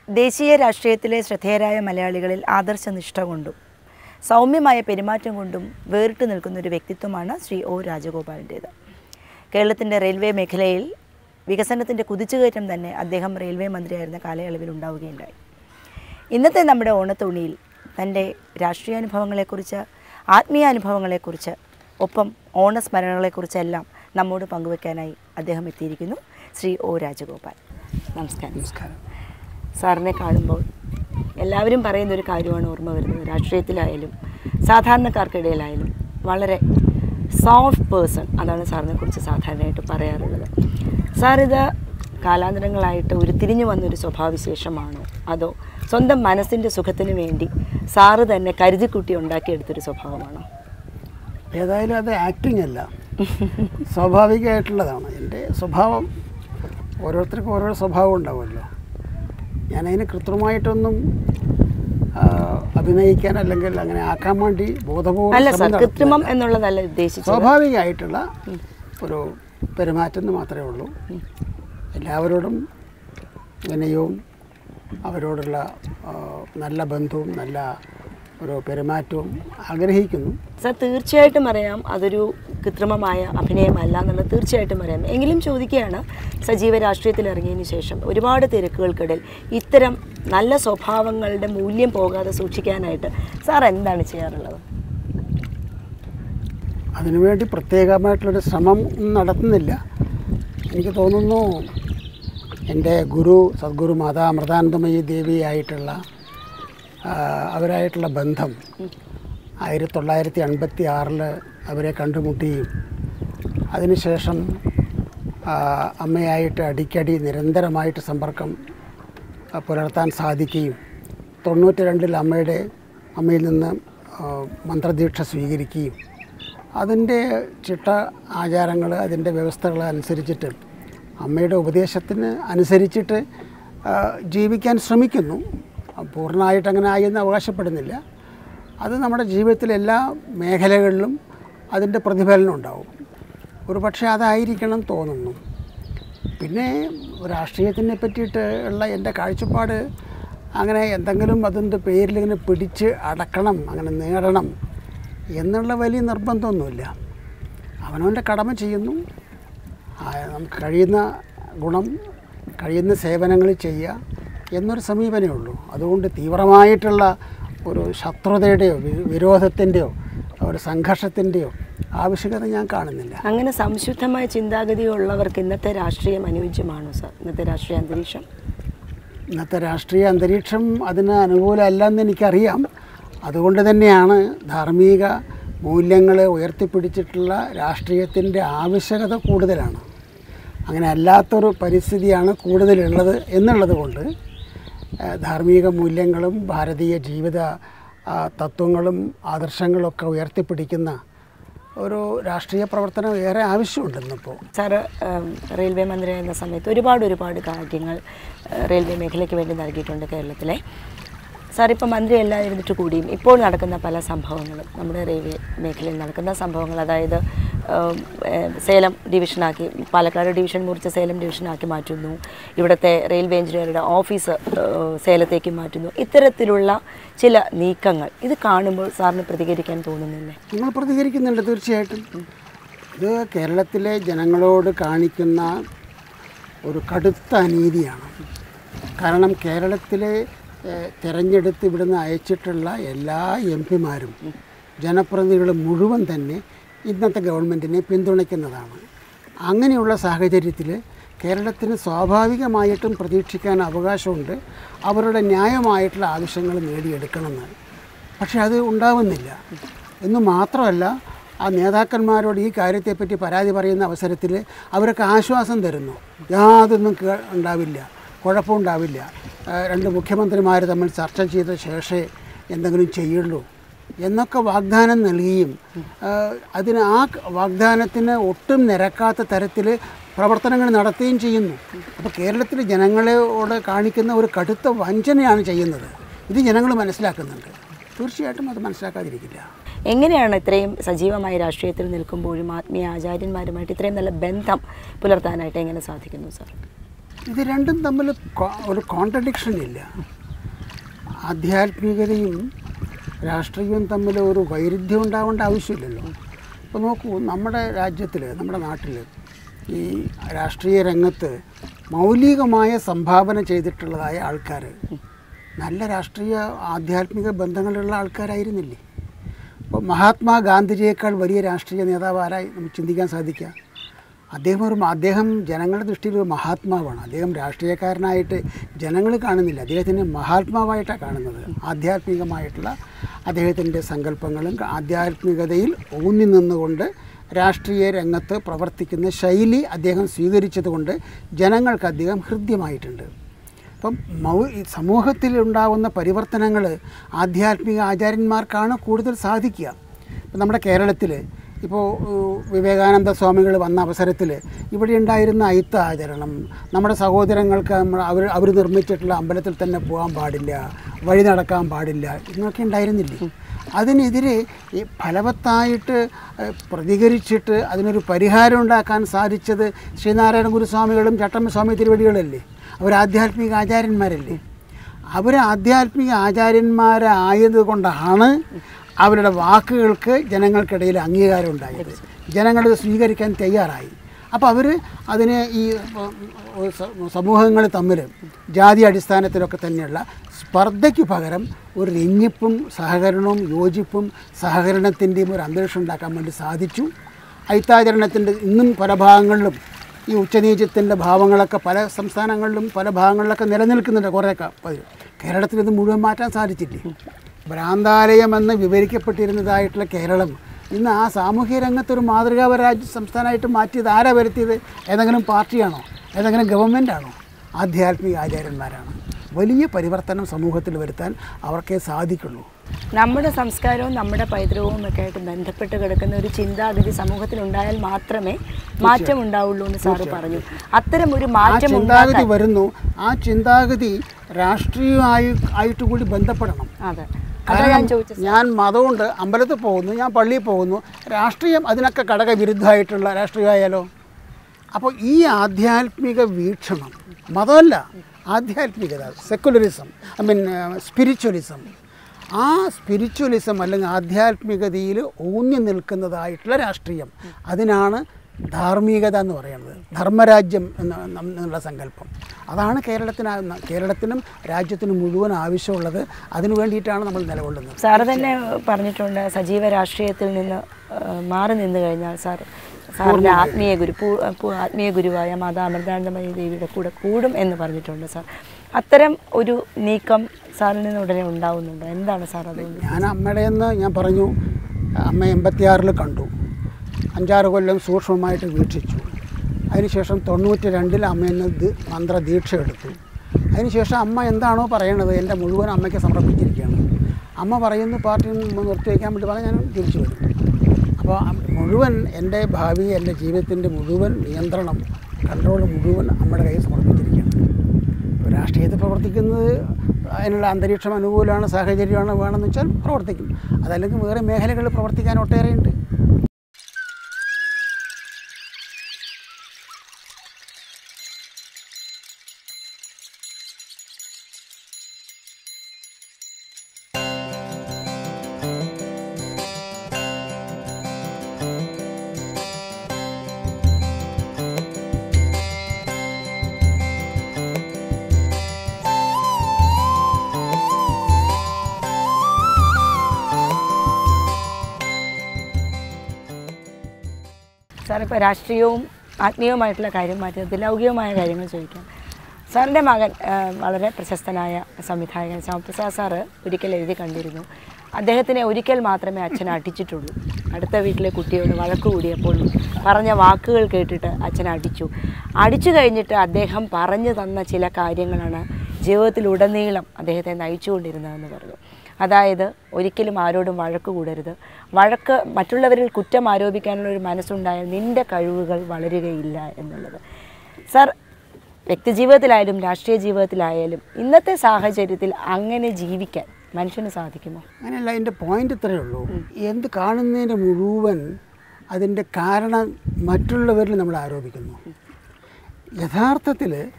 ദേശീയ രാഷ്ട്രീയത്തിലെ ശ്രദ്ധേയരായ മലയാളികളിൽ ആദർശനിഷ്ഠ കൊണ്ടും സൗമ്യമായ പെരുമാറ്റം കൊണ്ടും വേറിട്ട് നിൽക്കുന്ന ഒരു വ്യക്തിത്വമാണ് ശ്രീ ഒ രാജഗോപാലിൻ്റേത് കേരളത്തിൻ്റെ റെയിൽവേ മേഖലയിൽ വികസനത്തിൻ്റെ കുതിച്ചുകയറ്റം തന്നെ അദ്ദേഹം റെയിൽവേ മന്ത്രിയായിരുന്ന കാലയളവിൽ ഉണ്ടാവുകയുണ്ടായി ഇന്നത്തെ നമ്മുടെ ഓണത്തോണിയിൽ തൻ്റെ രാഷ്ട്രീയാനുഭവങ്ങളെക്കുറിച്ച് ആത്മീയാനുഭവങ്ങളെക്കുറിച്ച് ഒപ്പം ഓണസ്മരണകളെക്കുറിച്ചെല്ലാം നമ്മോട് പങ്കുവെക്കാനായി അദ്ദേഹം എത്തിയിരിക്കുന്നു ശ്രീ ഒ രാജഗോപാൽ നമസ്കാരം നമസ്കാരം സാറിനെ കാണുമ്പോൾ എല്ലാവരും പറയുന്ന ഒരു കാര്യമാണ് ഓർമ്മ വരുന്നത് രാഷ്ട്രീയത്തിലായാലും സാധാരണക്കാർക്കിടയിലായാലും വളരെ സോഫ്റ്റ് പേഴ്സൺ അതാണ് സാറിനെ കുറിച്ച് സാധാരണയായിട്ട് പറയാറുള്ളത് സാർ ഇത് കാലാന്തരങ്ങളായിട്ട് ഉരുത്തിരിഞ്ഞു വന്നൊരു സ്വഭാവവിശേഷമാണോ അതോ സ്വന്തം മനസ്സിൻ്റെ സുഖത്തിന് വേണ്ടി സാറ് തന്നെ കരുതിക്കുട്ടി ഉണ്ടാക്കിയെടുത്തൊരു സ്വഭാവമാണോ ഏതായാലും അത് ആക്ടിങ് അല്ല സ്വാഭാവികമായിട്ടുള്ളതാണ് എൻ്റെ സ്വഭാവം ഓരോരുത്തർക്കും ഓരോ സ്വഭാവം ഉണ്ടാവുമല്ലോ ഞാനതിന് കൃത്രിമമായിട്ടൊന്നും ആ, അഭിനയിക്കാൻ അല്ലെങ്കിൽ അങ്ങനെ ആക്കാൻ വേണ്ടി ബോധപൂർവ്വം അല്ല ശ്രമം സാർ നടത്തുന്നില്ല. കൃത്രിമം എന്നുള്ളതല്ല ഉദ്ദേശിച്ചത് സ്വാഭാവികമായിട്ടുള്ള ഒരു പെരുമാറ്റം എന്ന് മാത്രമേ ഉള്ളൂ എല്ലാവരോടും വിനയവും അവരോടുള്ള ആ, നല്ല ബന്ധവും നല്ല ഒരു പെരുമാറ്റവും ആഗ്രഹിക്കുന്നു സാർ തീർച്ചയായിട്ടും അറിയാം അതൊരു കൃത്രിമമായ അഭിനയമല്ല എന്നുള്ളത് തീർച്ചയായിട്ടും അറിയാം എങ്കിലും ചോദിക്കുകയാണ് സജീവ രാഷ്ട്രീയത്തിൽ ഇറങ്ങിയതിന് ശേഷം ഒരുപാട് തിരക്കുകൾക്കിടയിൽ ഇത്തരം നല്ല സ്വഭാവങ്ങളുടെ മൂല്യം പോകാതെ സൂക്ഷിക്കാനായിട്ട് സാർ എന്താണ് ചെയ്യാറുള്ളത് അതിനുവേണ്ടി പ്രത്യേകമായിട്ടുള്ളൊരു ശ്രമം ഒന്നും നടത്തുന്നില്ല എനിക്ക് തോന്നുന്നു എൻ്റെ ഗുരു സദ്ഗുരു മാതാ അമൃതാനന്ദമയി ദേവിയായിട്ടുള്ള ആ, അവരായിട്ടുള്ള ബന്ധം ആയിരത്തി തൊള്ളായിരത്തി അൻപത്തി ആറിൽ അവരെ കണ്ടുമുട്ടുകയും അതിനുശേഷം ആ, അമ്മയായിട്ട് അടിക്കടി നിരന്തരമായിട്ട് സമ്പർക്കം ആ, പുലർത്താൻ സാധിക്കുകയും തൊണ്ണൂറ്റി രണ്ടിൽ അമ്മയുടെ അമ്മയിൽ നിന്ന് ആ, മന്ത്രദീക്ഷ സ്വീകരിക്കുകയും അതിൻ്റെ ചിട്ട ആചാരങ്ങൾ അതിൻ്റെ വ്യവസ്ഥകൾ അനുസരിച്ചിട്ട് അമ്മയുടെ ഉപദേശത്തിന് അനുസരിച്ചിട്ട് ആ, ജീവിക്കാൻ ശ്രമിക്കുന്നു പൂർണ്ണമായിട്ട് അങ്ങനെ ആയി എന്ന് അവകാശപ്പെടുന്നില്ല അത് നമ്മുടെ ജീവിതത്തിലെ എല്ലാ മേഖലകളിലും അതിൻ്റെ പ്രതിഫലനം ഉണ്ടാവും ഒരു പക്ഷേ അതായിരിക്കണം തോന്നുന്നു പിന്നെ രാഷ്ട്രീയത്തിനെ പറ്റിയിട്ട് ഉള്ള എൻ്റെ കാഴ്ചപ്പാട് അങ്ങനെ എന്തെങ്കിലും അതിൻ്റെ പേരിൽ ഇങ്ങനെ പിടിച്ച് അടക്കണം അങ്ങനെ നേടണം എന്നുള്ള വലിയ നിർബന്ധമൊന്നുമില്ല അവനവൻ്റെ കടമ ചെയ്യുന്നു ആ, നമുക്ക് കഴിയുന്ന ഗുണം കഴിയുന്ന സേവനങ്ങൾ ചെയ്യുക എന്നൊരു സമീപനമേ ഉള്ളൂ അതുകൊണ്ട് തീവ്രമായിട്ടുള്ള ഒരു ശത്രുതയുടെയോ വി- വിരോധത്തിൻ്റെയോ ഒരു സംഘർഷത്തിൻ്റെയോ ആവശ്യകത ഞാൻ കാണുന്നില്ല അങ്ങനെ സംശുദ്ധമായ ചിന്താഗതിയുള്ളവർക്ക് ഇന്നത്തെ രാഷ്ട്രീയം അനുയോജ്യമാണോ സാർ ഇന്നത്തെ രാഷ്ട്രീയ അന്തരീക്ഷം ഇന്നത്തെ രാഷ്ട്രീയ അന്തരീക്ഷം അതിന് അനുകൂലമല്ല എന്ന് എനിക്കറിയാം അതുകൊണ്ട് തന്നെയാണ് ധാർമ്മിക മൂല്യങ്ങൾ ഉയർത്തിപ്പിടിച്ചിട്ടുള്ള രാഷ്ട്രീയത്തിൻ്റെ ആവശ്യകത കൂടുതലാണ് അങ്ങനെ അല്ലാത്തൊരു പരിസ്ഥിതിയാണ് കൂടുതലുള്ളത് എന്നുള്ളത് കൊണ്ട് ഏഹ്, ധാർമ്മിക മൂല്യങ്ങളും ഭാരതീയ ജീവിത ആ, തത്വങ്ങളും ആദർശങ്ങളൊക്കെ ഉയർത്തിപ്പിടിക്കുന്ന ഒരു രാഷ്ട്രീയ പ്രവർത്തനം ഏറെ ആവശ്യമുണ്ടെന്നിപ്പോൾ സാറ് ഉം, റെയിൽവേ മന്ത്രിയായിരുന്ന സമയത്ത് ഒരുപാട് ഒരുപാട് കാര്യങ്ങൾ ഏഹ്, റെയിൽവേ മേഖലയ്ക്ക് വേണ്ടി നൽകിയിട്ടുണ്ട് കേരളത്തിലെ സാർ ഇപ്പോൾ മന്ത്രിയല്ല ഇരുന്നിട്ട് കൂടിയും ഇപ്പോൾ നടക്കുന്ന പല സംഭവങ്ങളും നമ്മുടെ റെയിൽവേ മേഖലയിൽ നടക്കുന്ന സംഭവങ്ങൾ അതായത് ഉം, ഏഹ്, സേലം ഡിവിഷനാക്കി പാലക്കാട് ഡിവിഷൻ മുറിച്ച് സേലം ഡിവിഷനാക്കി മാറ്റുന്നു ഇവിടുത്തെ റെയിൽവേ എഞ്ചിനീയറുടെ ഓഫീസ് ഏഹ്, സേലത്തേക്ക് മാറ്റുന്നു ഇത്തരത്തിലുള്ള ചില നീക്കങ്ങൾ ഇത് കാണുമ്പോൾ സാറിന് പ്രതികരിക്കാൻ തോന്നുന്നില്ലേ നിങ്ങൾ പ്രതികരിക്കുന്നുണ്ട് തീർച്ചയായിട്ടും ഇത് കേരളത്തിലെ ജനങ്ങളോട് കാണിക്കുന്ന ഒരു കടുത്ത അനീതിയാണ് കാരണം കേരളത്തിലെ ഏഹ്, തിരഞ്ഞെടുത്ത് ഇവിടുന്ന് അയച്ചിട്ടുള്ള എല്ലാ എം പിമാരും ജനപ്രതിനിധികൾ മുഴുവൻ തന്നെ ഇന്നത്തെ ഗവൺമെൻറ്റിനെ പിന്തുണയ്ക്കുന്നതാണ് അങ്ങനെയുള്ള സാഹചര്യത്തിൽ കേരളത്തിന് സ്വാഭാവികമായിട്ടും പ്രതീക്ഷിക്കാൻ അവകാശമുണ്ട് അവരുടെ ന്യായമായിട്ടുള്ള ആവശ്യങ്ങൾ നേടിയെടുക്കണമെന്ന് പക്ഷേ അത് ഉണ്ടാവുന്നില്ല എന്ന് മാത്രമല്ല ആ നേതാക്കന്മാരോട് ഈ കാര്യത്തെപ്പറ്റി പരാതി പറയുന്ന അവസരത്തിൽ അവർക്ക് ആശ്വാസം തരുന്നു യാതൊന്നും കേ- ഉണ്ടാവില്ല കുഴപ്പമുണ്ടാവില്ല ആ, രണ്ട് മുഖ്യമന്ത്രിമാർ തമ്മിൽ ചർച്ച ചെയ്ത ശേഷമേ എന്തെങ്കിലും ചെയ്യുള്ളൂ എന്നൊക്കെ വാഗ്ദാനം നൽകിയും ആ, അതിന് ആ ക- വാഗ്ദാനത്തിന് ഒട്ടും നിരക്കാത്ത തരത്തിൽ പ്രവർത്തനങ്ങൾ നടത്തുകയും ചെയ്യുന്നു അപ്പോൾ കേരളത്തിലെ ജനങ്ങളോട് കാണിക്കുന്ന ഒരു കടുത്ത വഞ്ചനയാണ് ചെയ്യുന്നത് ഇത് ജനങ്ങൾ മനസ്സിലാക്കുന്നുണ്ട് തീർച്ചയായിട്ടും അത് മനസ്സിലാക്കാതിരിക്കില്ല എങ്ങനെയാണ് ഇത്രയും സജീവമായ രാഷ്ട്രീയത്തിൽ നിൽക്കുമ്പോഴും ആത്മീയ ആചാര്യന്മാരുമായിട്ട് ഇത്രയും നല്ല ബന്ധം പുലർത്താനായിട്ട് എങ്ങനെ സാധിക്കുന്നു സാർ ഇത് രണ്ടും തമ്മിൽ കോ- ഒരു കോൺട്രഡിക്ഷൻ ഇല്ല ആധ്യാത്മികതയും രാഷ്ട്രീയവും തമ്മിൽ ഒരു വൈരുദ്ധ്യം ഉണ്ടാവേണ്ട ആവശ്യമില്ലല്ലോ ഇപ്പോൾ നോക്കൂ നമ്മുടെ രാജ്യത്തിൽ നമ്മുടെ നാട്ടിൽ ഈ രാഷ്ട്രീയ രംഗത്ത് മൗലികമായ സംഭാവന ചെയ്തിട്ടുള്ളതായ ആൾക്കാർ നല്ല രാഷ്ട്രീയ ആധ്യാത്മിക ബന്ധങ്ങളുള്ള ആൾക്കാരായിരുന്നില്ലേ ഇപ്പോൾ മഹാത്മാഗാന്ധിജിയേക്കാൾ വലിയ രാഷ്ട്രീയ നേതാവ് ആരായി നമുക്ക് ചിന്തിക്കാൻ സാധിക്കുക അദ്ദേഹം ഒരു അദ്ദേഹം ജനങ്ങളുടെ ദൃഷ്ടിയിൽ ഒരു മഹാത്മാവാണ് അദ്ദേഹം രാഷ്ട്രീയക്കാരനായിട്ട് ജനങ്ങൾ കാണുന്നില്ല അദ്ദേഹത്തിനെ മഹാത്മാവായിട്ടാണ് കാണുന്നത് ആധ്യാത്മികമായിട്ടുള്ള അദ്ദേഹത്തിൻ്റെ സങ്കല്പങ്ങളും ആധ്യാത്മികതയിൽ ഊന്നി നിന്നുകൊണ്ട് രാഷ്ട്രീയ രംഗത്ത് പ്രവർത്തിക്കുന്ന ശൈലി അദ്ദേഹം സ്വീകരിച്ചതുകൊണ്ട് ജനങ്ങൾക്ക് അദ്ദേഹം ഹൃദ്യമായിട്ടുണ്ട് അപ്പം മൗ ഈ സമൂഹത്തിൽ ഉണ്ടാകുന്ന പരിവർത്തനങ്ങൾ ആധ്യാത്മിക ആചാര്യന്മാർക്കാണ് കൂടുതൽ സാധിക്കുക ഇപ്പം നമ്മുടെ കേരളത്തിൽ ഇപ്പോൾ ഏഹ്, വിവേകാനന്ദ സ്വാമികൾ വന്ന അവസരത്തിൽ ഇവിടെ ഉണ്ടായിരുന്ന അയിത്ത ആചരണം നമ്മുടെ സഹോദരങ്ങൾക്ക് നമ്മൾ അവർ അവർ നിർമ്മിച്ചിട്ടുള്ള അമ്പലത്തിൽ തന്നെ പോകാൻ പാടില്ല വഴി നടക്കാൻ പാടില്ല എന്നൊക്കെ ഉണ്ടായിരുന്നില്ലേ അതിനെതിരെ ഈ ഫലവത്തായിട്ട് ഏഹ്, പ്രതികരിച്ചിട്ട് അതിനൊരു പരിഹാരം ഉണ്ടാക്കാൻ സാധിച്ചത് ശ്രീനാരായണ ഗുരുസ്വാമികളും ചട്ടമ്പി സ്വാമി തിരുവടികളല്ലേ അവർ ആധ്യാത്മിക ആചാര്യന്മാരല്ലേ അവർ ആധ്യാത്മിക ആചാര്യന്മാരായത് കൊണ്ടാണ് അവരുടെ വാക്കുകൾക്ക് ജനങ്ങൾക്കിടയിൽ അംഗീകാരം ഉണ്ടായത് ജനങ്ങളത് സ്വീകരിക്കാൻ തയ്യാറായി അപ്പോൾ അവർ അതിനെ ഈ സമൂഹങ്ങൾ തമ്മിൽ ജാതി അടിസ്ഥാനത്തിലൊക്കെ തന്നെയുള്ള സ്പർദ്ധയ്ക്ക് പകരം ഒരു രഞ്ജിപ്പും സഹകരണവും യോജിപ്പും സഹകരണത്തിൻ്റെയും ഒരു അന്തരീക്ഷം ഉണ്ടാക്കാൻ വേണ്ടി സാധിച്ചു ഐത്താചരണത്തിൻ്റെ ഇന്നും പല ഭാഗങ്ങളിലും ഈ ഉച്ചനീചത്തിൻ്റെ ഭാവങ്ങളൊക്കെ പല സംസ്ഥാനങ്ങളിലും പല ഭാഗങ്ങളിലൊക്കെ നിലനിൽക്കുന്നുണ്ട് കുറേയൊക്കെ പതിവ് കേരളത്തിൽ ഇത് മുഴുവൻ മാറ്റാൻ സാധിച്ചില്ലേ ഭ്രാന്താലയമെന്ന് വിവരിക്കപ്പെട്ടിരുന്നതായിട്ടുള്ള കേരളം ഇന്ന് ആ സാമൂഹ്യ രംഗത്തൊരു മാതൃകാപരാജ്യ സംസ്ഥാനമായിട്ട് മാറ്റിയത് ആരാ വരുത്തിയത് ഏതെങ്കിലും പാർട്ടിയാണോ ഏതെങ്കിലും ഗവൺമെൻറ്റാണോ ആധ്യാത്മിക ആചാര്യന്മാരാണ് വലിയ പരിവർത്തനം സമൂഹത്തിൽ വരുത്താൻ അവർക്കേ സാധിക്കുള്ളൂ നമ്മുടെ സംസ്കാരവും നമ്മുടെ പൈതൃകവും ഒക്കെ ആയിട്ട് ബന്ധപ്പെട്ട് കിടക്കുന്ന ഒരു ചിന്താഗതി സമൂഹത്തിൽ ഉണ്ടായാൽ മാത്രമേ മാറ്റം ഉണ്ടാവുള്ളൂ എന്ന് സാറ് പറഞ്ഞു അത്തരം ഒരു ആ മാറ്റം ചിന്താഗതി ഉണ്ടാക്കാൻ വരുന്നു ആ ചിന്താഗതി രാഷ്ട്രീയമായി ആയിട്ട് കൂടി ബന്ധപ്പെടണം അതെ അതാ ഞാൻ ചോദിച്ചത് ഞാൻ മതമുണ്ട് അമ്പലത്തിൽ പോകുന്നു ഞാൻ പള്ളിയിൽ പോകുന്നു രാഷ്ട്രീയം അതിനൊക്കെ ഘടകവിരുദ്ധമായിട്ടുള്ള രാഷ്ട്രീയമായാലോ അപ്പോൾ ഈ ആധ്യാത്മിക വീക്ഷണം മതമല്ല ആധ്യാത്മികത സെക്കുലറിസം ഐ മീൻ സ്പിരിച്വലിസം ആ സ്പിരിച്വലിസം അല്ലെങ്കിൽ ആധ്യാത്മികതയിൽ ഊന്നി നിൽക്കുന്നതായിട്ടുള്ള രാഷ്ട്രീയം അതിനാണ് ധാർമ്മികത എന്ന് പറയുന്നത് ധർമ്മരാജ്യം എന്ന എന്നുള്ള സങ്കല്പം അതാണ് കേരളത്തിന് ആ- കേരളത്തിനും രാജ്യത്തിനും മുഴുവൻ ആവശ്യമുള്ളത് അതിനു വേണ്ടിയിട്ടാണ് നമ്മൾ നിലകൊള്ളുന്നത് സാറ് തന്നെ പറഞ്ഞിട്ടുണ്ട് സജീവ രാഷ്ട്രീയത്തിൽ നിന്ന് ആ, മാറി നിന്ന് കഴിഞ്ഞാൽ സാർ സാറിൻ്റെ ആത്മീയ ഗുരു പൂ- പൂ- ആത്മീയ ഗുരുവായ മാതാ അമൃതാനന്ദമയി ദേവിയുടെ കൂടെ കൂടും എന്ന് പറഞ്ഞിട്ടുണ്ട് സാർ അത്തരം ഒരു നീക്കം സാറിൽ നിന്ന് ഉടനെ ഉണ്ടാവുന്നുണ്ടോ എന്താണ് സാർ അതുകൊണ്ട് ഞാൻ അമ്മയുടെ നിന്ന് ഞാൻ പറഞ്ഞു അമ്മ എൺപത്തിയാറിൽ കണ്ടു അഞ്ചാറ് കൊല്ലം സൂക്ഷ്മമായിട്ട് വീക്ഷിച്ചു അതിനുശേഷം തൊണ്ണൂറ്റി രണ്ടിൽ അമ്മ എന്നെ ദി- മന്ത്രദീക്ഷ എടുത്തു അതിനുശേഷം അമ്മ എന്താണോ പറയണത് എൻ്റെ മുഴുവൻ അമ്മയ്ക്ക് സമർപ്പിച്ചിരിക്കുകയാണ് അമ്മ പറയുന്നു പാർട്ടി നിർത്തിവെക്കാൻ വേണ്ടി പറഞ്ഞാൽ ഞാൻ തിരിച്ചു വരും അപ്പോൾ അം- മുഴുവൻ എൻ്റെ ഭാവി എൻ്റെ ജീവിതത്തിൻ്റെ മുഴുവൻ നിയന്ത്രണം കൺട്രോൾ മുഴുവൻ അമ്മയുടെ കയ്യിൽ സമർപ്പിച്ചിരിക്കുകയാണ് ഇപ്പോൾ രാഷ്ട്രീയത്തിൽ പ്രവർത്തിക്കുന്നത് അതിനുള്ള അന്തരീക്ഷം അനുകൂലമാണ് സാഹചര്യമാണ് വേണമെന്ന് വെച്ചാൽ പ്രവർത്തിക്കും അതല്ലെങ്കിൽ വേറെ മേഖലകളിൽ പ്രവർത്തിക്കാൻ ഒട്ടേറെയുണ്ട് സാർ ഇപ്പോൾ രാഷ്ട്രീയവും ആത്മീയവുമായിട്ടുള്ള കാര്യം മാറ്റി ലൗകികമായ കാര്യങ്ങൾ ചോദിക്കാം സാറിൻ്റെ മകൻ ആ, വളരെ പ്രശസ്തനായ സംവിധായകൻ ശ്യാമപ്രസാദ് സാറ് ഒരിക്കൽ എഴുതി കണ്ടിരുന്നു അദ്ദേഹത്തിനെ ഒരിക്കൽ മാത്രമേ അച്ഛൻ അടിച്ചിട്ടുള്ളൂ അടുത്ത വീട്ടിലെ കുട്ടിയോട് വഴക്ക് കൂടിയപ്പോൾ പറഞ്ഞ വാക്കുകൾ കേട്ടിട്ട് അച്ഛൻ അടിച്ചു അടിച്ചു കഴിഞ്ഞിട്ട് അദ്ദേഹം പറഞ്ഞു തന്ന ചില കാര്യങ്ങളാണ് ജീവിതത്തിലുടനീളം അദ്ദേഹത്തെ നയിച്ചുകൊണ്ടിരുന്നതെന്ന് പറഞ്ഞു അതായത് ഒരിക്കലും ആരോടും വഴക്ക് കൂടരുത് വഴക്ക് മറ്റുള്ളവരിൽ കുറ്റം ആരോപിക്കാനുള്ള ഒരു മനസ്സുണ്ടായാൽ നിൻ്റെ കഴിവുകൾ വളരുകയില്ല എന്നുള്ളത് സാർ വ്യക്തിജീവിതത്തിലായാലും രാഷ്ട്രീയ ജീവിതത്തിലായാലും ഇന്നത്തെ സാഹചര്യത്തിൽ അങ്ങനെ ജീവിക്കാൻ മനുഷ്യന് സാധിക്കുമോ അങ്ങനെയല്ല അതിൻ്റെ പോയിന്റ് ഇത്രയേ ഉള്ളൂ എന്ത് കാണുന്നതിൻ്റെ മുഴുവൻ അതിൻ്റെ കാരണം മറ്റുള്ളവരിൽ നമ്മൾ ആരോപിക്കുന്നു യഥാർത്ഥത്തിൽ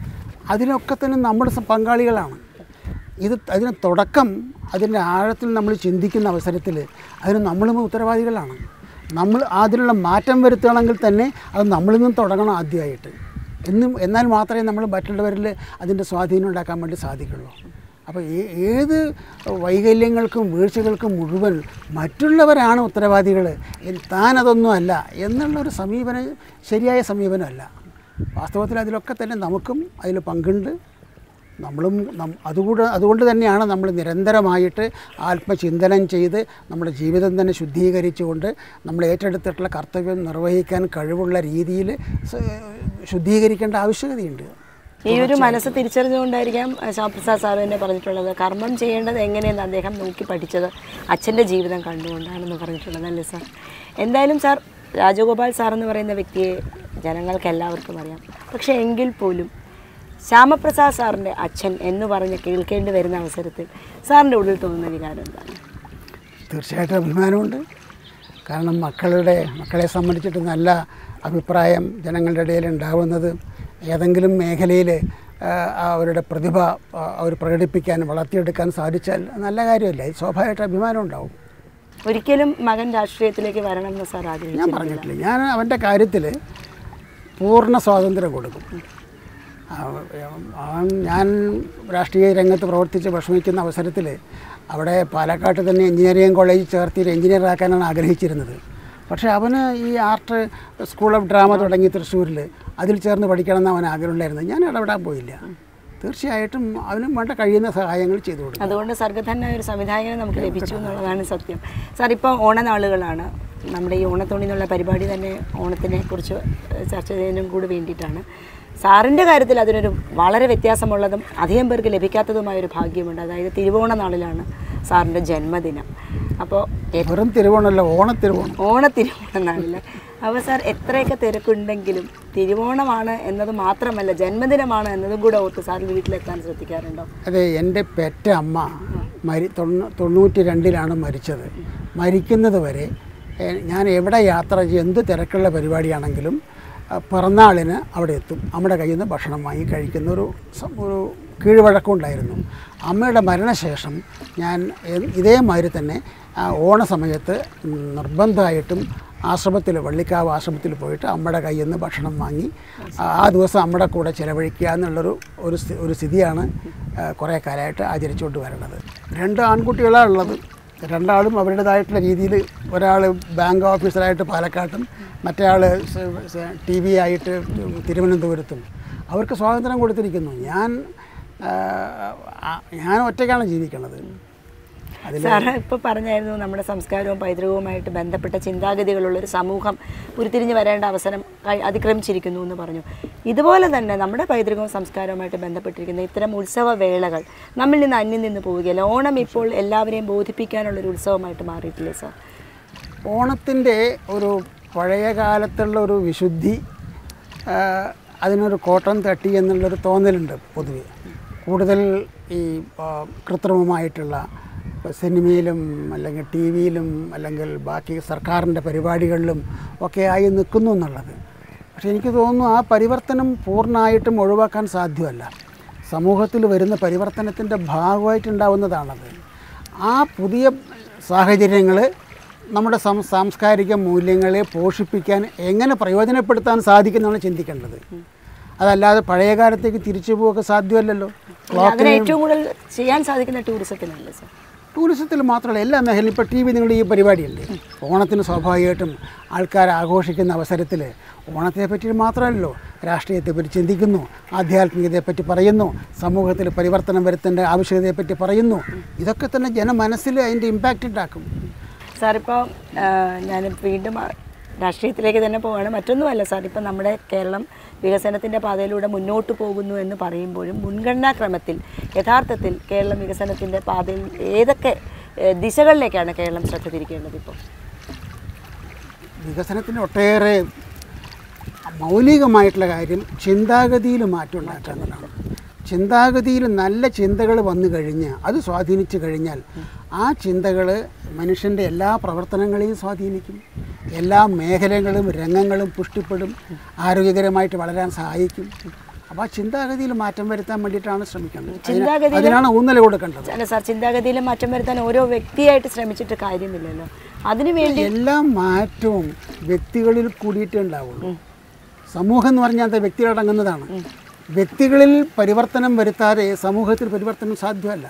അതിനൊക്കെ തന്നെ നമ്മൾ സ- പങ്കാളികളാണ് ഇത് അതിന് തുടക്കം അതിൻ്റെ ആഴത്തിൽ നമ്മൾ ചിന്തിക്കുന്ന അവസരത്തിൽ അതിന് നമ്മളും ഉത്തരവാദികളാണ് നമ്മൾ അതിനുള്ള മാറ്റം വരുത്തുകയാണെങ്കിൽ തന്നെ അത് നമ്മളിൽ നിന്ന് തുടങ്ങണം ആദ്യമായിട്ട് എന്നും എന്നാൽ മാത്രമേ നമ്മൾ മറ്റുള്ളവരിൽ അതിൻ്റെ സ്വാധീനം ഉണ്ടാക്കാൻ വേണ്ടി സാധിക്കുള്ളൂ അപ്പോൾ ഏ- ഏത് വൈകല്യങ്ങൾക്കും വീഴ്ചകൾക്കും മുഴുവൻ മറ്റുള്ളവരാണ് ഉത്തരവാദികൾ താൻ അതൊന്നും അല്ല എന്നുള്ളൊരു സമീപനം ശരിയായ സമീപനമല്ല വാസ്തവത്തിൽ അതിലൊക്കെ തന്നെ നമുക്കും അതിൽ പങ്കുണ്ട് നമ്മളും നം- അതുകൂടെ അതുകൊണ്ട് തന്നെയാണ് നമ്മൾ നിരന്തരമായിട്ട് ആത്മചിന്തനം ചെയ്ത് നമ്മുടെ ജീവിതം തന്നെ ശുദ്ധീകരിച്ചുകൊണ്ട് നമ്മൾ ഏറ്റെടുത്തിട്ടുള്ള കർത്തവ്യം നിർവഹിക്കാൻ കഴിവുള്ള രീതിയിൽ സ- ശുദ്ധീകരിക്കേണ്ട ആവശ്യകതയുണ്ട് ഈ ഒരു മനസ്സ് തിരിച്ചറിഞ്ഞുകൊണ്ടായിരിക്കാം ശ്യാമപ്രസാദ് സാർ തന്നെ പറഞ്ഞിട്ടുള്ളത് കർമ്മം ചെയ്യേണ്ടത് എങ്ങനെയെന്ന് അദ്ദേഹം നോക്കി പഠിച്ചത് അച്ഛൻ്റെ ജീവിതം കണ്ടുകൊണ്ടാണെന്ന് പറഞ്ഞിട്ടുള്ളത് അല്ലേ സാർ എന്തായാലും സാർ രാജഗോപാൽ സാർ എന്ന് പറയുന്ന വ്യക്തിയെ ജനങ്ങൾക്ക് എല്ലാവർക്കും അറിയാം പക്ഷേ എങ്കിൽ പോലും ശ്യാമപ്രസാദ് സാറിൻ്റെ അച്ഛൻ എന്ന് പറഞ്ഞ് കേൾക്കേണ്ടി വരുന്ന അവസരത്തിൽ സാറിൻ്റെ ഉള്ളിൽ തോന്നുന്ന വികാരം എന്താണ് തീർച്ചയായിട്ടും അഭിമാനമുണ്ട് കാരണം മക്കളുടെ മക്കളെ സംബന്ധിച്ചിട്ട് നല്ല അഭിപ്രായം ജനങ്ങളുടെ ഇടയിൽ ഉണ്ടാവുന്നത് ഏതെങ്കിലും മേഖലയിൽ അവരുടെ പ്രതിഭ ആ, അവർ പ്രകടിപ്പിക്കാൻ വളർത്തിയെടുക്കാൻ സാധിച്ചാൽ നല്ല കാര്യമല്ല ഇത് സ്വാഭാവികമായിട്ട് അഭിമാനം ഉണ്ടാവും ഒരിക്കലും മകൻ രാഷ്ട്രീയത്തിലേക്ക് വരണം എന്ന് സാർ ഞാൻ ആഗ്രഹിച്ചു പറഞ്ഞിട്ടില്ല ഞാൻ അവൻ്റെ കാര്യത്തിൽ പൂർണ്ണ സ്വാതന്ത്ര്യം കൊടുക്കും അവ- അവൻ ഞാൻ രാഷ്ട്രീയ രംഗത്ത് പ്രവർത്തിച്ച് വിഷമിക്കുന്ന അവസരത്തിൽ അവിടെ പാലക്കാട്ട് തന്നെ എഞ്ചിനീയറിംഗ് കോളേജിൽ ചേർത്തി ഒരു എഞ്ചിനീയർ ആക്കാനാണ് ആഗ്രഹിച്ചിരുന്നത് പക്ഷേ അവന് ഈ ആർട്ട് സ്കൂൾ ഓഫ് ഡ്രാമ തുടങ്ങി തൃശ്ശൂരിൽ അതിൽ ചേർന്ന് പഠിക്കണമെന്ന് അവൻ ആഗ്രഹമുണ്ടായിരുന്നു ഞാൻ ഇടപെടാൻ പോയില്ല തീർച്ചയായിട്ടും അവനും വേണ്ട കഴിയുന്ന സഹായങ്ങൾ ചെയ്തു കൊടുക്കും അതുകൊണ്ട് സർഗധനായ ഒരു സംവിധായകനെ നമുക്ക് ലഭിച്ചു എന്നുള്ളതാണ് സത്യം സാർ ഇപ്പോൾ ഓണനാളുകളാണ് നമ്മുടെ ഈ ഓണത്തോണി എന്നുള്ള പരിപാടി തന്നെ ഓണത്തിനെ കുറിച്ച് ചർച്ച ചെയ്യുന്നതിനും കൂടി വേണ്ടിയിട്ടാണ് സാറിൻ്റെ കാര്യത്തിൽ അതിനൊരു വളരെ വ്യത്യാസമുള്ളതും അധികം പേർക്ക് ലഭിക്കാത്തതുമായ ഒരു ഭാഗ്യമുണ്ട് അതായത് തിരുവോണ നാളിലാണ് സാറിൻ്റെ ജന്മദിനം അപ്പോൾ വെറും തിരുവോണമല്ല ഓണത്തിരുവോണം ഓണ തിരുവോണ നാളിൽ അപ്പോൾ സാർ എത്രയൊക്കെ തിരക്കുണ്ടെങ്കിലും തിരുവോണമാണ് എന്നത് മാത്രമല്ല ജന്മദിനമാണ് എന്നതും കൂടെ ഓർത്ത് സാർ വീട്ടിലെത്താൻ ശ്രദ്ധിക്കാറുണ്ടോ അതെ എൻ്റെ പെറ്റ അമ്മ മരി തൊണ്ണൂ തൊണ്ണൂറ്റി രണ്ടിലാണ് മരിച്ചത് മരിക്കുന്നത് വരെ ഏ, ഞാൻ എവിടെ യാത്ര ചെയ്യും എന്ത് തിരക്കുള്ള പരിപാടിയാണെങ്കിലും ആ, പിറന്നാളിന് അവിടെ എത്തും അമ്മയുടെ കയ്യിൽ നിന്ന് ഭക്ഷണം വാങ്ങി കഴിക്കുന്ന ഒരു സം- ഒരു കീഴ്വഴക്കമുണ്ടായിരുന്നു അമ്മയുടെ മരണശേഷം ഞാൻ എ- ഇതേമാതിരി തന്നെ ആ, ഓണസമയത്ത് നിർബന്ധമായിട്ടും ആശ്രമത്തിൽ വള്ളിക്കാവ് ആശ്രമത്തിൽ പോയിട്ട് അമ്മയുടെ കയ്യിൽ നിന്ന് ഭക്ഷണം വാങ്ങി ആ ആ ദിവസം അമ്മയുടെ കൂടെ ചിലവഴിക്കുക എന്നുള്ളൊരു ഒരു സ്ഥി- ഒരു സ്ഥിതിയാണ് ആ, കുറേ കാലമായിട്ട് ആചരിച്ചുകൊണ്ട് വരുന്നത് രണ്ട് ആൺകുട്ടികളാണ് ഉള്ളത് രണ്ടാളും അവരുടേതായിട്ടുള്ള രീതിയിൽ ഒരാൾ ബാങ്ക് ഓഫീസറായിട്ട് പാലക്കാട്ടും മറ്റേ ആൾ ടി വി ആയിട്ട് തിരുവനന്തപുരത്തും അവർക്ക് സ്വാതന്ത്ര്യം കൊടുത്തിരിക്കുന്നു ഞാൻ ആ, ആ, ഞാൻ ഒറ്റയ്ക്കാണ് ജീവിക്കുന്നത് അതിൽ സാറ് ഇപ്പോൾ പറഞ്ഞായിരുന്നു നമ്മുടെ സംസ്കാരവും പൈതൃകവുമായിട്ട് ബന്ധപ്പെട്ട ചിന്താഗതികളുള്ള ഒരു സമൂഹം ഉരുത്തിരിഞ്ഞ് വരേണ്ട അവസരം കഴി- അതിക്രമിച്ചിരിക്കുന്നു എന്ന് പറഞ്ഞു ഇതുപോലെ തന്നെ നമ്മുടെ പൈതൃകവും സംസ്കാരവുമായിട്ട് ബന്ധപ്പെട്ടിരിക്കുന്ന ഇത്തരം ഉത്സവ വേളകൾ നമ്മിൽ നിന്ന് അന്യം നിന്ന് പോവുകയല്ല ഓണം ഇപ്പോൾ എല്ലാവരെയും ബോധിപ്പിക്കാനുള്ളൊരു ഉത്സവമായിട്ട് മാറിയിട്ടില്ലേ സാർ ഓണത്തിൻ്റെ ഒരു പഴയ കാലത്തുള്ള ഒരു വിശുദ്ധി ആ, അതിനൊരു കോട്ടം തട്ടി എന്നുള്ളൊരു തോന്നലുണ്ട് പൊതുവെ കൂടുതൽ ഈ ആ, കൃത്രിമമായിട്ടുള്ള ഇപ്പൊ സിനിമയിലും അല്ലെങ്കിൽ ടി വിയിലും അല്ലെങ്കിൽ ബാക്കി സർക്കാരിൻ്റെ പരിപാടികളിലും ഒക്കെ ആയി നിൽക്കുന്നു എന്നുള്ളത് പക്ഷേ എനിക്ക് തോന്നുന്നു ആ പരിവർത്തനം പൂർണ്ണമായിട്ടും ഒഴിവാക്കാൻ സാധ്യമല്ല സമൂഹത്തിൽ വരുന്ന പരിവർത്തനത്തിൻ്റെ ഭാഗമായിട്ടുണ്ടാവുന്നതാണത് ആ പുതിയ സാഹചര്യങ്ങൾ നമ്മുടെ സം സാംസ്കാരിക മൂല്യങ്ങളെ പോഷിപ്പിക്കാൻ എങ്ങനെ പ്രയോജനപ്പെടുത്താൻ സാധിക്കുന്നതാണ് ചിന്തിക്കേണ്ടത് അതല്ലാതെ പഴയ കാലത്തേക്ക് തിരിച്ചു പോവുക സാധ്യമല്ലല്ലോ അതിന് ഏറ്റവും കൂടുതൽ ചെയ്യാൻ സാധിക്കുന്ന ടൂറിസത്തിനല്ലേ സാർ ടൂറിസത്തിൽ മാത്രമല്ല എല്ലാ മേഖലയും ഇപ്പോൾ ടി വി നിങ്ങളുടെ ഈ പരിപാടിയുണ്ട് ഓണത്തിന് സ്വാഭാവികമായിട്ടും ആൾക്കാർ ആഘോഷിക്കുന്ന അവസരത്തിൽ ഓണത്തെ പറ്റി മാത്രമല്ലല്ലോ രാഷ്ട്രീയത്തെപ്പറ്റി ചിന്തിക്കുന്നു ആധ്യാത്മികതയെപ്പറ്റി പറയുന്നു സമൂഹത്തിൽ പരിവർത്തനം വരുത്തേണ്ട ആവശ്യകതയെപ്പറ്റി പറയുന്നു ഇതൊക്കെ തന്നെ ജനമനസ്സിൽ അതിൻ്റെ ഇമ്പാക്റ്റ് ഉണ്ടാക്കും സാറിപ്പോൾ ഞാൻ വീണ്ടും ആ രാഷ്ട്രീയത്തിലേക്ക് തന്നെ പോവുകയാണ് മറ്റൊന്നുമല്ല സാർ ഇപ്പം നമ്മുടെ കേരളം വികസനത്തിൻ്റെ പാതയിലൂടെ മുന്നോട്ട് പോകുന്നു എന്ന് പറയുമ്പോഴും മുൻഗണനാ ക്രമത്തിൽ യഥാർത്ഥത്തിൽ കേരളം വികസനത്തിൻ്റെ പാതയിൽ ഏതൊക്കെ ഏഹ്, ദിശകളിലേക്കാണ് കേരളം ശ്രദ്ധ തിരിക്കേണ്ടത് ഇപ്പോൾ വികസനത്തിന് ഒട്ടേറെ മൗലികമായിട്ടുള്ള കാര്യം ചിന്താഗതിയിൽ മാറ്റം ഉണ്ടാക്കുക എന്നുള്ളതാണ് ചിന്താഗതിയിൽ നല്ല ചിന്തകൾ വന്നു കഴിഞ്ഞ് അത് സ്വാധീനിച്ചു കഴിഞ്ഞാൽ ആ ചിന്തകൾ മനുഷ്യൻ്റെ എല്ലാ പ്രവർത്തനങ്ങളെയും സ്വാധീനിക്കും എല്ലാ മേഖലകളും രംഗങ്ങളും പുഷ്ടിപ്പെടും ആരോഗ്യകരമായിട്ട് വളരാൻ സഹായിക്കും അപ്പോൾ ആ ചിന്താഗതിയിൽ മാറ്റം വരുത്താൻ വേണ്ടിയിട്ടാണ് ശ്രമിക്കുന്നത് അതിന് ചിന്താഗതിയിൽ- അതിനാണ് ഊന്നൽ കൊടുക്കേണ്ടത് അല്ല സാർ ചിന്താഗതിയിൽ മാറ്റം വരുത്താൻ ഓരോ വ്യക്തിയായിട്ട് ശ്രമിച്ചിട്ട് കാര്യമില്ലല്ലോ അതിനു വേണ്ടി എല്ലാ മാറ്റവും വ്യക്തികളിൽ കൂടിയിട്ടേ ഉണ്ടാവുള്ളൂ സമൂഹം എന്ന് പറഞ്ഞാൽ അത് വ്യക്തികളടങ്ങുന്നതാണ് വ്യക്തികളിൽ പരിവർത്തനം വരുത്താതെ സമൂഹത്തിൽ പരിവർത്തനം സാധ്യമല്ല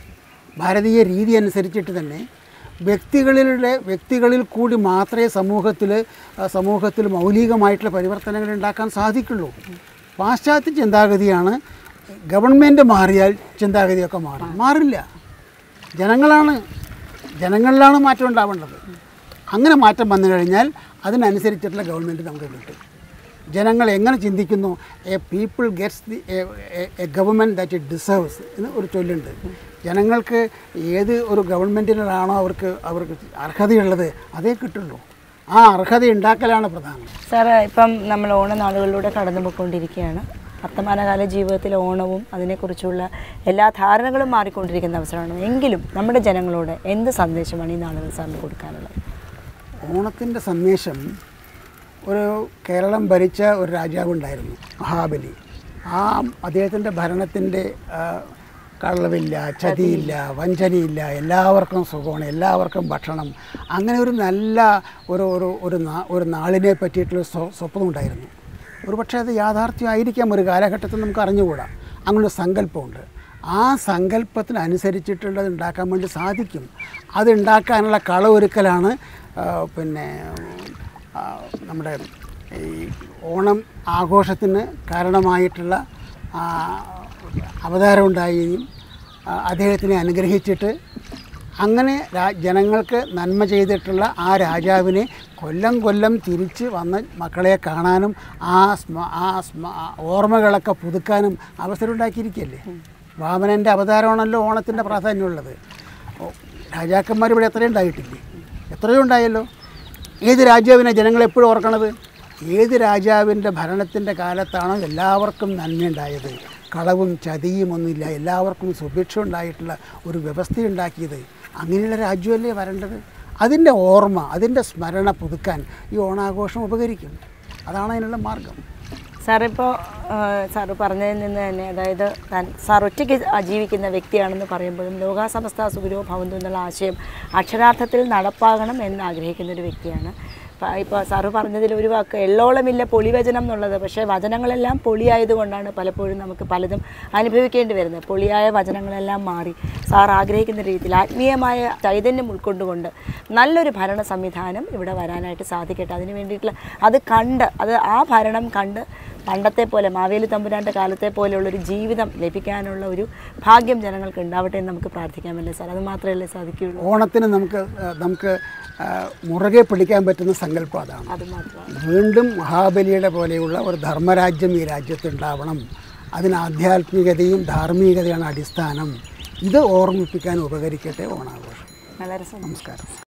ഭാരതീയ രീതി അനുസരിച്ചിട്ട് തന്നെ വ്യക്തികളിലെ വ്യക്തികളിൽ കൂടി മാത്രമേ സമൂഹത്തിൽ ആ, സമൂഹത്തിൽ മൗലികമായിട്ടുള്ള പരിവർത്തനങ്ങൾ ഉണ്ടാക്കാൻ സാധിക്കുള്ളൂ പാശ്ചാത്യ ചിന്താഗതിയാണ് ഗവൺമെൻറ് മാറിയാൽ ചിന്താഗതിയൊക്കെ മാറും മാറില്ല ജനങ്ങളാണ് ജനങ്ങളിലാണ് മാറ്റം ഉണ്ടാവേണ്ടത് അങ്ങനെ മാറ്റം വന്നു കഴിഞ്ഞാൽ അതിനനുസരിച്ചിട്ടുള്ള ഗവൺമെൻറ് നമുക്ക് കിട്ടും ജനങ്ങൾ എങ്ങനെ ചിന്തിക്കുന്നു a people gets the a government that it deserves എന്ന് ഒരു ചൊല്ലുണ്ട് ജനങ്ങൾക്ക് ഏത് ഒരു ഗവൺമെൻറ്റിനാണോ അവർക്ക് അവർക്ക് അർഹതയുള്ളത് അതേ കിട്ടുള്ളൂ ആ അർഹത ഉണ്ടാക്കലാണ് പ്രധാനം സാറ് ഇപ്പം നമ്മൾ ഓണനാളുകളിലൂടെ കടന്നു പോയിക്കൊണ്ടിരിക്കുകയാണ് വർത്തമാനകാല ജീവിതത്തിൽ ഓണവും അതിനെക്കുറിച്ചുള്ള എല്ലാ ധാരണകളും മാറിക്കൊണ്ടിരിക്കുന്ന അവസരമാണ് എങ്കിലും നമ്മുടെ ജനങ്ങളോട് എന്ത് സന്ദേശമാണ് ഈ നാളുകൾ സാറിന് കൊടുക്കാനുള്ളത് ഓണത്തിൻ്റെ സന്ദേശം ഒരു കേരളം ഭരിച്ച ഒരു രാജാവുണ്ടായിരുന്നു മഹാബലി ആ അദ്ദേഹത്തിൻ്റെ ഭരണത്തിൻ്റെ ആ, കള്ളവില്ല ചതിയില്ല വഞ്ചനയില്ല എല്ലാവർക്കും സുഖമാണ് എല്ലാവർക്കും ഭക്ഷണം അങ്ങനെ ഒരു നല്ല ഒരു ഒരു ഒരു നാ ഒരു നാളിനെ പറ്റിയിട്ടുള്ള സ്വ- സ്വപ്നം ഉണ്ടായിരുന്നു ഒരു പക്ഷേ അത് യാഥാർത്ഥ്യമായിരിക്കാം ഒരു കാലഘട്ടത്തിൽ നമുക്ക് അറിഞ്ഞുകൂടാ അങ്ങനൊരു സങ്കല്പമുണ്ട് ആ സങ്കല്പത്തിനനുസരിച്ചിട്ടുള്ളത് ഉണ്ടാക്കാൻ വേണ്ടി സാധിക്കും അതുണ്ടാക്കാനുള്ള കളമൊരുക്കലാണ് ആ, പിന്നെ ആ, നമ്മുടെ ഈ ഓണം ആഘോഷത്തിന് കാരണമായിട്ടുള്ള ആ, അവതാരം ഉണ്ടാവുകയും ആ, അദ്ദേഹത്തിനെ അനുഗ്രഹിച്ചിട്ട് അങ്ങനെ രാ- ജനങ്ങൾക്ക് നന്മ ചെയ്തിട്ടുള്ള ആ രാജാവിനെ കൊല്ലം കൊല്ലം തിരിച്ച് വന്ന് മക്കളെ കാണാനും ആ സ്മ ആ സ്മ ആ ഓർമ്മകളൊക്കെ പുതുക്കാനും അവസരം ഉണ്ടാക്കിയിരിക്കുകയല്ലേ വാമനൻ്റെ അവതാരമാണല്ലോ ഓണത്തിൻ്റെ പ്രാധാന്യമുള്ളത് ഓ, രാജാക്കന്മാർ ഇവിടെ എത്രയും ഉണ്ടായിട്ടില്ലേ എത്രയോ ഉണ്ടായല്ലോ ഏത് രാജാവിനെ ജനങ്ങൾ എപ്പോഴും ഓർക്കണത് ഏത് രാജാവിൻ്റെ ഭരണത്തിൻ്റെ കാലത്താണോ എല്ലാവർക്കും നന്മയുണ്ടായത് കളവും ചതിയും ഒന്നുമില്ല എല്ലാവർക്കും സുഭിക്ഷ ഉണ്ടായിട്ടുള്ള ഒരു വ്യവസ്ഥ ഉണ്ടാക്കിയത് അങ്ങനെയുള്ള രാജ്യമല്ലേ വരേണ്ടത് അതിൻ്റെ ഓർമ്മ അതിൻ്റെ സ്മരണ പുതുക്കാൻ ഈ ഓണാഘോഷം ഉപകരിക്കും അതാണ് അതിനുള്ള മാർഗം സാറിപ്പോൾ സാറ് പറഞ്ഞതിൽ നിന്ന് തന്നെ അതായത് താൻ സാർ ഒറ്റയ്ക്ക് ജീവിക്കുന്ന വ്യക്തിയാണെന്ന് പറയുമ്പോഴും ലോകാസമസ്ത സുഗുരോ ഭവന്തു എന്നുള്ള ആശയം അക്ഷരാർത്ഥത്തിൽ നടപ്പാകണം എന്ന് ആഗ്രഹിക്കുന്ന ഒരു വ്യക്തിയാണ് ഇപ്പോൾ സാറ് പറഞ്ഞതിൽ ഒരു വാക്ക് എള്ളോളമില്ല പൊളിവചനം എന്നുള്ളത് പക്ഷേ വചനങ്ങളെല്ലാം പൊളിയായതുകൊണ്ടാണ് പലപ്പോഴും നമുക്ക് പലതും അനുഭവിക്കേണ്ടി വരുന്നത് പൊളിയായ വചനങ്ങളെല്ലാം മാറി സാർ ആഗ്രഹിക്കുന്ന രീതിയിൽ ആത്മീയമായ ചൈതന്യം ഉൾക്കൊണ്ടുകൊണ്ട് നല്ലൊരു ഭരണ സംവിധാനം ഇവിടെ വരാനായിട്ട് സാധിക്കട്ടെ അതിന് വേണ്ടിയിട്ടുള്ള അത് കണ്ട് അത് ആ ഭരണം കണ്ട് പണ്ടത്തെ പോലെ മാവേലി തമ്പുരാൻ്റെ കാലത്തെ പോലെയുള്ളൊരു ജീവിതം ലഭിക്കാനുള്ള ഒരു ഭാഗ്യം ജനങ്ങൾക്ക് ഉണ്ടാവട്ടെ എന്ന് നമുക്ക് പ്രാർത്ഥിക്കാമല്ലേ സാർ അത് മാത്രമല്ലേ സാധിക്കുകയുള്ളൂ ഓണത്തിന് നമുക്ക് ആ, നമുക്ക് ആ, മുറുകെ പിടിക്കാൻ പറ്റുന്ന സങ്കല്പം അതാണ് അത് മാത്രമാണ് വീണ്ടും മഹാബലിയുടെ പോലെയുള്ള ഒരു ധർമ്മരാജ്യം ഈ രാജ്യത്ത് ഉണ്ടാവണം അതിന് ആധ്യാത്മികതയും ധാർമ്മികതയാണ് അടിസ്ഥാനം ഇത് ഓർമ്മിപ്പിക്കാൻ ഉപകരിക്കട്ടെ ഓണാഘോഷം വളരെ സന്തോഷം നമസ്കാരം